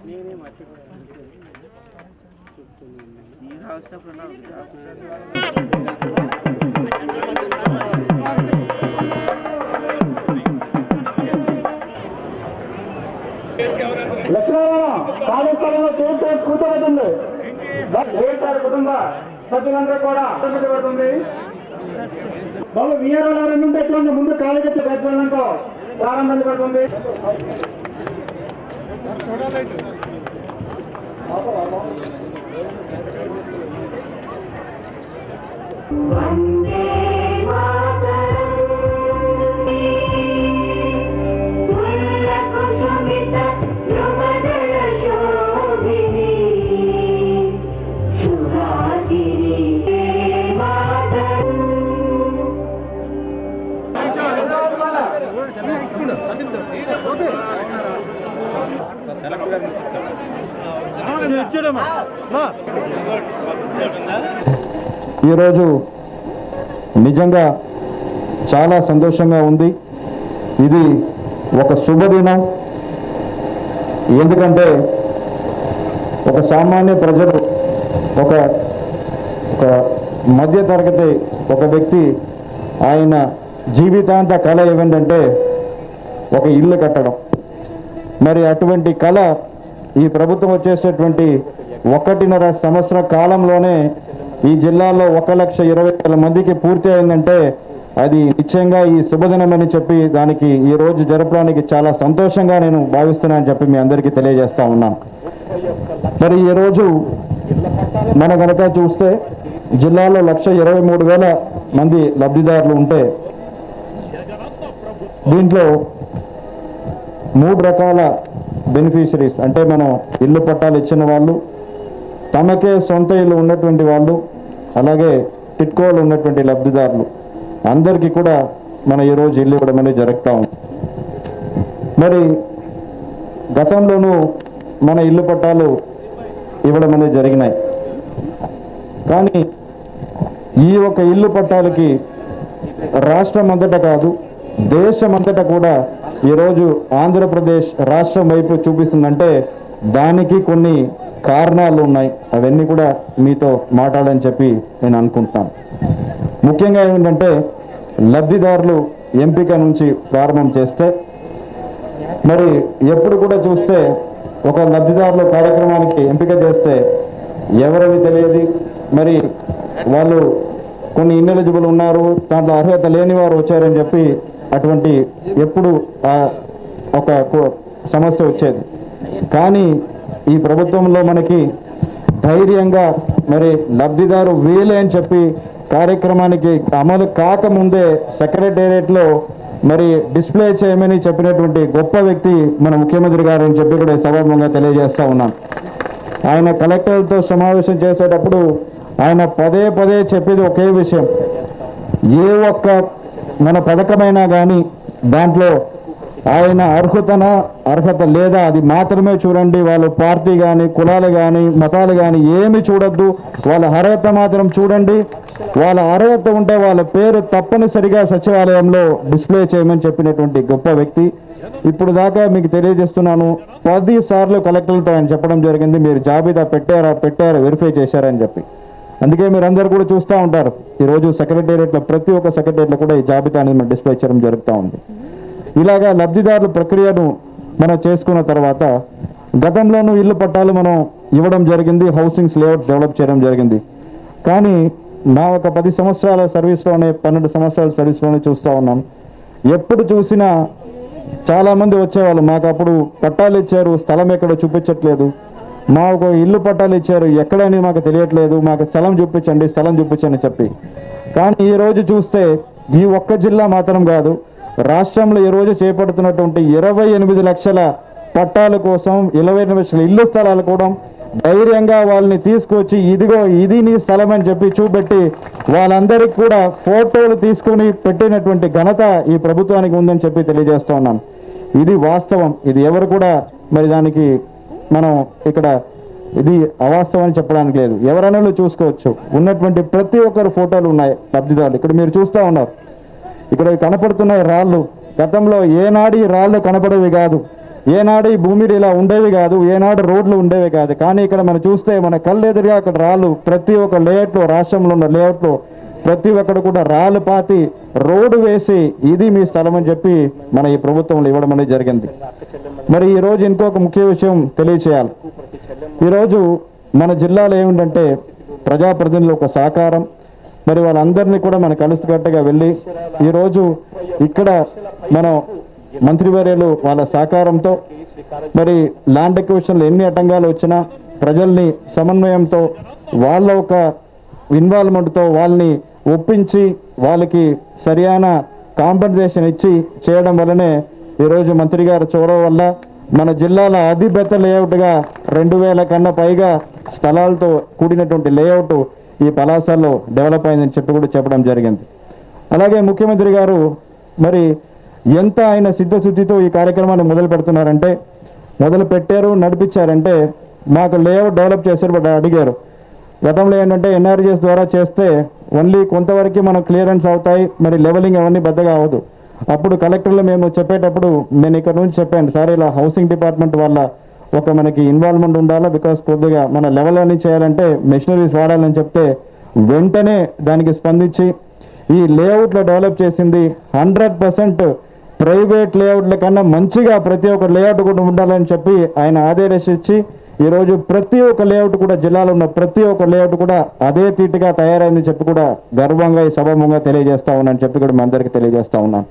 లక్ష్మీనారాయణ ఖాళీ స్థలంలో కేసీఆర్ కూర్చోబెట్టింది కేసీఆర్ కుటుంబ సభ్యులందరూ కూడా కూర్చోబెడుతుంది బాబు వీఆర్ఓ గారి నుండి ఎటువంటి ముందు ఖాళీ చేసే ప్రతిఫలంతో ప్రారంభించబడుతుంది కుసుమిత ధ్రువదళ శోభిని సుహాసిని మాతరం ఈరోజు నిజంగా చాలా సంతోషంగా ఉంది ఇది ఒక శుభదినం ఎందుకంటే ఒక సామాన్య ప్రజలు ఒక ఒక మధ్య తరగతి ఒక వ్యక్తి ఆయన జీవితాంత కళ ఏమిటంటే ఒక ఇల్లు కట్టడం మరి అటువంటి కళ ఈ ప్రభుత్వం వచ్చేసేటువంటి ఒకటిన్నర సంవత్సర కాలంలోనే ఈ జిల్లాలో ఒక లక్ష ఇరవై వేల మందికి పూర్తి అయిందంటే అది నిశ్చయంగా ఈ శుభదినమని చెప్పి దానికి ఈ రోజు జరపడానికి చాలా సంతోషంగా నేను భావిస్తున్నానని చెప్పి మీ అందరికీ తెలియజేస్తా ఉన్నాను మరి ఈ రోజు మన కనుక చూస్తే జిల్లాలో లక్ష ఇరవై మూడు వేల మంది లబ్ధిదారులు ఉంటే దీంట్లో మూడు రకాల బెనిఫిషరీస్ అంటే మనం ఇల్లు పట్టాలు ఇచ్చిన వాళ్ళు తమకే సొంత ఇల్లు ఉన్నటువంటి వాళ్ళు అలాగే టిట్కోలు ఉన్నటువంటి లబ్ధిదారులు అందరికీ కూడా మన ఈరోజు ఇల్లు ఇవ్వడం అనేది జరుగుతూ ఉంది మరి గతంలోనూ మన ఇల్లు పట్టాలు ఇవ్వడం అనేది జరిగినాయి కానీ ఈ ఒక ఇల్లు పట్టాలకి రాష్ట్రం అంతటా కాదు దేశమంతటా కూడా ఈరోజు ఆంధ్రప్రదేశ్ రాష్ట్రం వైపు చూపిస్తుందంటే దానికి కొన్ని కారణాలు ఉన్నాయి అవన్నీ కూడా మీతో మాట్లాడని చెప్పి నేను అనుకుంటున్నాను ముఖ్యంగా ఏమిటంటే లబ్ధిదారులు ఎంపిక నుంచి ప్రారంభం చేస్తే మరి ఎప్పుడు కూడా చూస్తే ఒక లబ్ధిదారుల కార్యక్రమానికి ఎంపిక చేస్తే ఎవరని తెలియదు మరి వాళ్ళు కొన్ని ఇన్ఎలిజిబుల్ ఉన్నారు దాంట్లో అర్హత లేని వారు వచ్చారని చెప్పి అటువంటి ఎప్పుడు ఆ ఒక కో- సమస్య వచ్చేది కానీ ఈ ప్రభుత్వంలో మనకి ధైర్యంగా మరి లబ్ధిదారు వీలే అని చెప్పి కార్యక్రమానికి అమలు కాకముందే సెక్రటేరియట్లో మరి డిస్ప్లే చేయమని చెప్పినటువంటి గొప్ప వ్యక్తి మన ముఖ్యమంత్రి గారు అని చెప్పి కూడా ఈ సభాముఖంగా తెలియజేస్తా ఉన్నాను ఆయన కలెక్టర్లతో సమావేశం చేసేటప్పుడు ఆయన పదే పదే చెప్పేది ఒకే విషయం ఏ ఒక్క మన పథకమైనా కానీ దాంట్లో ఆయన అర్హతన అర్హత లేదా అది మాత్రమే చూడండి వాళ్ళ పార్టీ కానీ కులాలు కానీ మతాలు కానీ ఏమి చూడొద్దు వాళ్ళ అర్హత మాత్రం చూడండి వాళ్ళ అర్హత ఉంటే వాళ్ళ పేరు తప్పనిసరిగా సచివాలయంలో డిస్ప్లే చేయమని చెప్పినటువంటి గొప్ప వ్యక్తి ఇప్పుడు దాకా మీకు తెలియజేస్తున్నాను పది సార్లు కలెక్టర్లతో ఆయన చెప్పడం జరిగింది మీరు జాబితా పెట్టారా పెట్టారా వెరిఫై చేశారని చెప్పి అందుకే మీరు అందరు కూడా చూస్తూ ఉంటారు ఈరోజు సెక్రటేరియట్లో ప్రతి ఒక్క సెక్రటేరియట్లో కూడా ఈ జాబితా అనేది మనం డిస్ప్లే చేయడం జరుగుతూ ఉంది ఇలాగా లబ్ధిదారుల ప్రక్రియను మనం చేసుకున్న తర్వాత గతంలోనూ ఇల్లు పట్టాలు మనం ఇవ్వడం జరిగింది హౌసింగ్స్ లేఅవుట్ డెవలప్ చేయడం జరిగింది కానీ నా ఒక పది సంవత్సరాల సర్వీస్లోనే పన్నెండు సంవత్సరాల సర్వీస్లోనే చూస్తూ ఉన్నాం ఎప్పుడు చూసినా చాలా మంది వచ్చేవాళ్ళు మాకు అప్పుడు పట్టాలు ఇచ్చారు స్థలం ఎక్కడో చూపించట్లేదు మాకు ఇల్లు పట్టాలు ఇచ్చారు ఎక్కడని మాకు తెలియట్లేదు మాకు స్థలం చూపించండి స్థలం చూపించండి చెప్పి కానీ ఈ రోజు చూస్తే ఈ ఒక్క జిల్లా మాత్రం కాదు రాష్ట్రంలో ఈ రోజు చేపడుతున్నటువంటి ఇరవై ఎనిమిది లక్షల పట్టాల కోసం ఇరవై ఎనిమిది లక్షల ఇల్లు స్థలాలు కూడా ధైర్యంగా వాళ్ళని తీసుకొచ్చి ఇదిగో ఇది నీ స్థలం అని చెప్పి చూపెట్టి వాళ్ళందరికీ కూడా ఫోటోలు తీసుకొని పెట్టినటువంటి ఘనత ఈ ప్రభుత్వానికి ఉందని చెప్పి తెలియజేస్తా ఉన్నాను ఇది వాస్తవం ఇది ఎవరు కూడా మరి దానికి మనం ఇక్కడ ఇది అవాస్తవం అని చెప్పడానికి లేదు ఎవరైనా చూసుకోవచ్చు ఉన్నటువంటి ప్రతి ఒక్కరు ఫోటోలు ఉన్నాయి లబ్ధిదారులు ఇక్కడ మీరు చూస్తూ ఉన్నారు ఇక్కడ కనపడుతున్నాయి రాళ్ళు గతంలో ఏనాడు ఈ రాళ్ళు కనపడేవి కాదు ఏనాడు ఈ భూమి ఇలా ఉండేవి కాదు ఏనాడు రోడ్లు ఉండేవి కాదు కానీ ఇక్కడ మనం చూస్తే మన కళ్ళు ఎదురుగా అక్కడ రాళ్ళు ప్రతి ఒక్క లేఅవుట్లో రాష్ట్రంలో ఉన్న లేఅవుట్లో ప్రతి ఒక్కడు కూడా రాళ్ళు పాతి రోడ్డు వేసి ఇది మీ స్థలం అని చెప్పి మన ఈ ప్రభుత్వంలో ఇవ్వడం అనేది జరిగింది మరి ఈ రోజు ఇంకొక ముఖ్య విషయం తెలియచేయాలి ఈరోజు మన జిల్లాలో ఏమిటంటే ప్రజాప్రతినిధుల ఒక సహకారం మరి వాళ్ళందరినీ కూడా మన కలిసికట్టుగా వెళ్ళి ఈరోజు ఇక్కడ మనం మంత్రివర్యులు వాళ్ళ సహకారంతో మరి ల్యాండ్ ఎక్విషన్లు ఎన్ని అటంగాలు వచ్చినా ప్రజల్ని సమన్వయంతో వాళ్ళ ఒక ఇన్వాల్వ్మెంట్తో వాళ్ళని ఒప్పించి వాళ్ళకి సరియైన కాంపన్సేషన్ ఇచ్చి చేయడం వల్లనే ఈరోజు మంత్రి గారు చొరవ వల్ల మన జిల్లాల అతిపెద్ద లేఅవుట్గా రెండు వేల కన్నా పైగా స్థలాలతో కూడినటువంటి లేఅవుట్ ఈ పలాసలో డెవలప్ అయిందని చెప్పి కూడా చెప్పడం జరిగింది అలాగే ముఖ్యమంత్రి గారు మరి ఎంత ఆయన సిద్ధశుద్ధితో ఈ కార్యక్రమాన్ని మొదలు పెడుతున్నారంటే మొదలు పెట్టారు నడిపించారంటే మాకు లేఅవుట్ డెవలప్ చేశారు బట్ అడిగారు గతంలో ఏంటంటే ఎన్ఆర్జీఎస్ ద్వారా చేస్తే ఓన్లీ కొంతవరకు మనం క్లియరెన్స్ అవుతాయి మరి లెవెలింగ్ అవన్నీ పెద్దగా అవ్వదు అప్పుడు కలెక్టర్లు మేము చెప్పేటప్పుడు నేను ఇక్కడ నుంచి చెప్పాను సార్ ఇలా హౌసింగ్ డిపార్ట్మెంట్ వల్ల ఒక మనకి ఇన్వాల్వ్మెంట్ ఉండాలా బికాస్ కొద్దిగా మన లెవెల్ అని చేయాలంటే మెషినరీస్ వాడాలని చెప్తే వెంటనే దానికి స్పందించి ఈ లేఅవుట్లో డెవలప్ చేసింది హండ్రెడ్ పర్సెంట్ ప్రైవేట్ లేఅవుట్ల కన్నా మంచిగా ప్రతి ఒక్క లేఅవుట్ కూడా ఉండాలని చెప్పి ఆయన ఆదేశించి ఈరోజు ప్రతి ఒక్క లేఅవుట్ కూడా జిల్లాలో ఉన్న ప్రతి ఒక్క లేఅవుట్ కూడా అదే తీటుగా తయారైందని చెప్పి కూడా గర్వంగా ఈ సభముగా తెలియజేస్తా ఉన్నాను చెప్పి కూడా మీ అందరికీ తెలియజేస్తా ఉన్నాను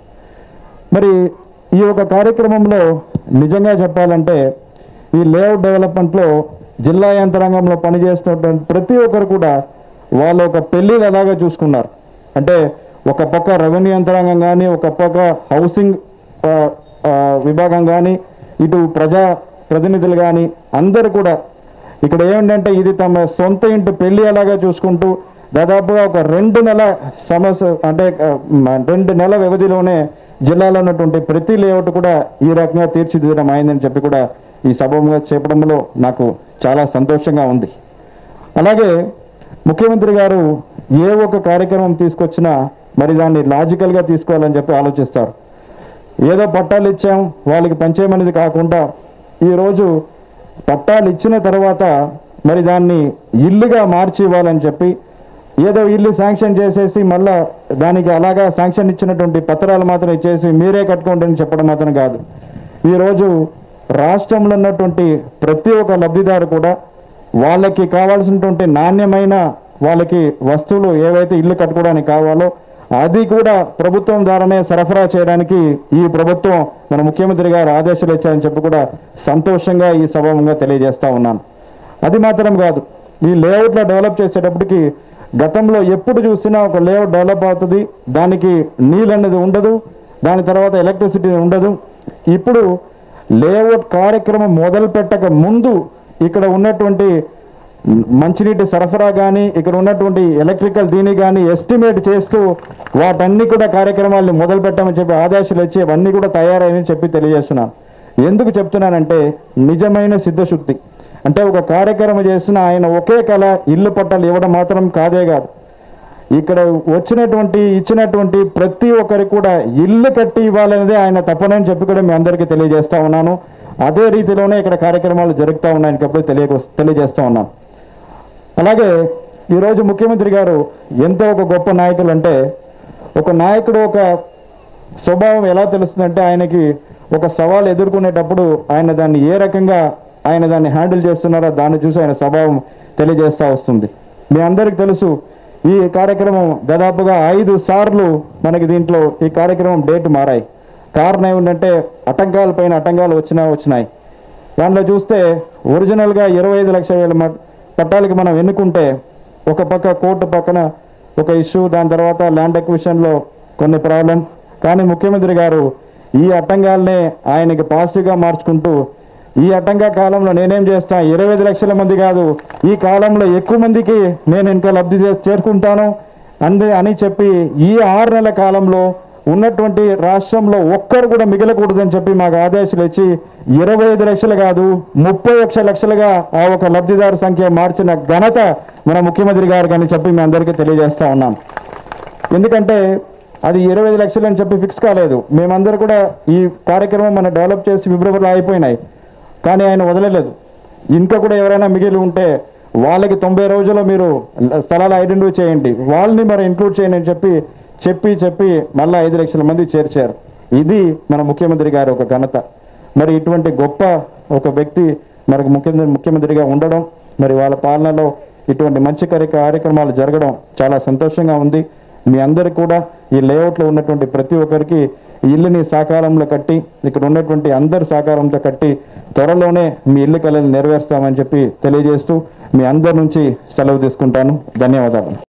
మరి ఈ యొక్క కార్యక్రమంలో నిజంగా చెప్పాలంటే ఈ లేఅవుట్ డెవలప్మెంట్లో జిల్లా యంత్రాంగంలో పనిచేస్తున్నటువంటి ప్రతి ఒక్కరు కూడా వాళ్ళు ఒక పెళ్ళిళ్ళు అలాగా చూసుకున్నారు అంటే ఒక పక్క రెవెన్యూ యంత్రాంగం కానీ ఒక పక్క హౌసింగ్ ఆ, ఆ, విభాగం కానీ ఇటు ప్రజా ప్రతినిధులు కానీ అందరు కూడా ఇక్కడ ఏమిటంటే ఇది తమ సొంత ఇంటి పెళ్లి అలాగా చూసుకుంటూ దాదాపుగా ఒక రెండు నెల సమస్య అంటే ఆ, మ- రెండు నెల వ్యవధిలోనే జిల్లాలో ఉన్నటువంటి ప్రతి లేఅవుట్ కూడా ఈ రకంగా తీర్చిదిద్దడం అయిందని చెప్పి కూడా ఈ సభగా చెప్పడంలో నాకు చాలా సంతోషంగా ఉంది అలాగే ముఖ్యమంత్రి గారు ఏ ఒక్క కార్యక్రమం తీసుకొచ్చినా మరి దాన్ని లాజికల్గా తీసుకోవాలని చెప్పి ఆలోచిస్తారు ఏదో పట్టాలు ఇచ్చాం వాళ్ళకి పంచేయమనేది కాకుండా ఈరోజు పట్టాలు ఇచ్చిన తర్వాత మరి దాన్ని ఇల్లుగా మార్చి ఇవ్వాలని చెప్పి ఏదో ఇల్లు శాంక్షన్ చేసేసి మళ్ళా దానికి అలాగా శాంక్షన్ ఇచ్చినటువంటి పత్రాలు మాత్రం ఇచ్చేసి మీరే కట్టుకోండి అని చెప్పడం మాత్రం కాదు ఈరోజు రాష్ట్రంలో ఉన్నటువంటి ప్రతి ఒక్క లబ్ధిదారు కూడా వాళ్ళకి కావాల్సినటువంటి నాణ్యమైన వాళ్ళకి వస్తువులు ఏవైతే ఇల్లు కట్టుకోవడానికి కావాలో అది కూడా ప్రభుత్వం ద్వారానే సరఫరా చేయడానికి ఈ ప్రభుత్వం మన ముఖ్యమంత్రి గారు ఆదేశాలు ఇచ్చారని చెప్పి కూడా సంతోషంగా ఈ సభంగా తెలియజేస్తా ఉన్నాను అది మాత్రం కాదు ఈ లేఅవుట్లో డెవలప్ చేసేటప్పటికి గతంలో ఎప్పుడు చూసినా ఒక లేఅవుట్ డెవలప్ అవుతుంది దానికి నీళ్ళు అనేది ఉండదు దాని తర్వాత ఎలక్ట్రిసిటీ ఉండదు ఇప్పుడు లేఅవుట్ కార్యక్రమం మొదలు పెట్టక ముందు ఇక్కడ ఉన్నటువంటి మంచినీటి సరఫరా కానీ ఇక్కడ ఉన్నటువంటి ఎలక్ట్రికల్ దీని కానీ ఎస్టిమేట్ చేస్తూ వాటన్ని కూడా కార్యక్రమాల్ని మొదలు పెట్టామని చెప్పి ఆదేశాలు వచ్చి అవన్నీ కూడా తయారయ్యని చెప్పి తెలియజేస్తున్నాను ఎందుకు చెప్తున్నానంటే నిజమైన సిద్ధశుద్ధి అంటే ఒక కార్యక్రమం చేసిన ఆయన ఒకే కళ ఇల్లు పట్టాలు ఇవ్వడం మాత్రం కాదే కాదు ఇక్కడ వచ్చినటువంటి ఇచ్చినటువంటి ప్రతి ఒక్కరికి కూడా ఇల్లు కట్టి ఇవ్వాలనేదే ఆయన తప్పనని చెప్పి కూడా మీ అందరికీ తెలియజేస్తా ఉన్నాను అదే రీతిలోనే ఇక్కడ కార్యక్రమాలు జరుగుతూ ఉన్నాయని చెప్పి తెలియ తెలియజేస్తా ఉన్నాను అలాగే ఈరోజు ముఖ్యమంత్రి గారు ఎంతో ఒక గొప్ప నాయకులు అంటే ఒక నాయకుడు ఒక స్వభావం ఎలా తెలుస్తుందంటే ఆయనకి ఒక సవాల్ ఎదుర్కొనేటప్పుడు ఆయన దాన్ని ఏ రకంగా ఆయన దాన్ని హ్యాండిల్ చేస్తున్నారో దాన్ని చూసి ఆయన స్వభావం తెలియజేస్తూ వస్తుంది మీ అందరికి తెలుసు ఈ కార్యక్రమం దాదాపుగా ఐదు సార్లు మనకి దీంట్లో ఈ కార్యక్రమం డేట్ మారాయి కారణం ఏమిటంటే అటంకాల పైన అటంకాలు వచ్చినా వచ్చినాయి దాంట్లో చూస్తే ఒరిజినల్గా ఇరవై ఐదు లక్షల వేల మ- పట్టాలకి మనం ఎన్నుకుంటే ఒక పక్క కోర్టు పక్కన ఒక ఇష్యూ దాని తర్వాత ల్యాండ్ ఎక్విషన్లో కొన్ని ప్రాబ్లం కానీ ముఖ్యమంత్రి గారు ఈ అట్టంగాల్నే ఆయనకి పాజిటివ్గా మార్చుకుంటూ ఈ అట్టంగా కాలంలో నేనేం చేస్తా ఇరవై ఐదు లక్షల మంది కాదు ఈ కాలంలో ఎక్కువ మందికి నేను ఇంకా లబ్ధి చే- చేరుకుంటాను అంది అని చెప్పి ఈ ఆరు నెలల కాలంలో ఉన్నటువంటి రాష్ట్రంలో ఒక్కరు కూడా మిగలకూడదని చెప్పి మాకు ఆదేశాలు ఇచ్చి ఇరవై ఐదు లక్షలు కాదు ముప్పై లక్ష లక్షలుగా ఆ ఒక లబ్ధిదారు సంఖ్య మార్చిన ఘనత మన ముఖ్యమంత్రి గారికి అని చెప్పి మీ అందరికీ తెలియజేస్తా ఉన్నాను ఎందుకంటే అది ఇరవై ఐదు లక్షలు అని చెప్పి ఫిక్స్ కాలేదు మేమందరూ కూడా ఈ కార్యక్రమం మనం డెవలప్ చేసి ఫిబ్రవరిలో అయిపోయినాయి కానీ ఆయన వదలలేదు ఇంకా కూడా ఎవరైనా మిగిలి ఉంటే వాళ్ళకి తొంభై రోజుల్లో మీరు స్థలాలు ఐడెంటిఫై చేయండి వాళ్ళని మరి ఇంక్లూడ్ చేయండి అని చెప్పి చెప్పి చెప్పి మళ్ళీ ఐదు లక్షల మంది చేర్చారు ఇది మన ముఖ్యమంత్రి గారి ఒక ఘనత మరి ఇటువంటి గొప్ప ఒక వ్యక్తి మనకు ముఖ్యమంత్రి ముఖ్యమంత్రిగా ఉండడం మరి వాళ్ళ పాలనలో ఇటువంటి మంచి కార్య కార్యక్రమాలు జరగడం చాలా సంతోషంగా ఉంది మీ అందరికి కూడా ఈ లేఅవుట్లో ఉన్నటువంటి ప్రతి ఒక్కరికి ఈ ఇల్లుని సాకారంలో కట్టి ఇక్కడ ఉన్నటువంటి అందరి సహకారంతో కట్టి త్వరలోనే మీ ఇల్లు కళలు నెరవేరుస్తామని చెప్పి తెలియజేస్తూ మీ అందరి నుంచి సెలవు తీసుకుంటాను ధన్యవాదాలు